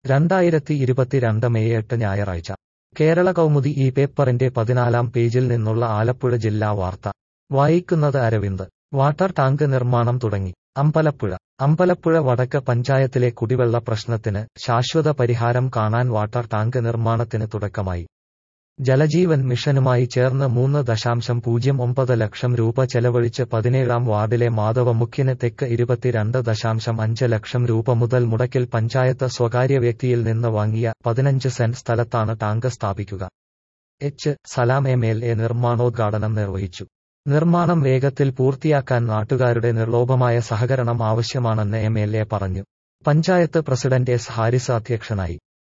രണ്ടായിരത്തി ഇരുപത്തിരണ്ട് മെയ് എട്ട് ഞായറാഴ്ച കേരള കൗമുദി ഈ പേപ്പറിന്റെ പതിനാലാം പേജിൽ നിന്നുള്ള ആലപ്പുഴ ജില്ലാ വാർത്ത വായിക്കുന്നത് അരവിന്ദ് വാട്ടർ ടാങ്ക് നിർമ്മാണം തുടങ്ങി അമ്പലപ്പുഴ അമ്പലപ്പുഴ വടക്ക് പഞ്ചായത്തിലെ കുടിവെള്ള പ്രശ്നത്തിന് ശാശ്വത പരിഹാരം കാണാൻ വാട്ടർ ടാങ്ക് നിർമ്മാണത്തിന് തുടക്കമായി ജലജീവൻ മിഷനുമായി ചേർന്ന് മൂന്ന് ദശാംശം പൂജ്യം ഒമ്പത് ലക്ഷം രൂപ ചെലവഴിച്ച് പതിനേഴാം വാർഡിലെ മാധവമുഖ്യന് തെക്ക് ഇരുപത്തിരണ്ട് ദശാംശം അഞ്ച് ലക്ഷം രൂപ മുതൽ മുടക്കിൽ പഞ്ചായത്ത് സ്വകാര്യ വ്യക്തിയിൽ നിന്ന് വാങ്ങിയ പതിനഞ്ച് സെന്റ് സ്ഥലത്താണ് ടാങ്ക് സ്ഥാപിക്കുക H Salam M L A നിർമ്മാണോദ്ഘാടനം നിർവഹിച്ചു നിർമ്മാണം വേഗത്തിൽ പൂർത്തിയാക്കാൻ നാട്ടുകാരുടെ നിർലോഭമായ സഹകരണം ആവശ്യമാണെന്ന് എം എൽ എ പറഞ്ഞു പഞ്ചായത്ത് പ്രസിഡന്റ് എസ് ഹാരിസ് അധ്യക്ഷനായി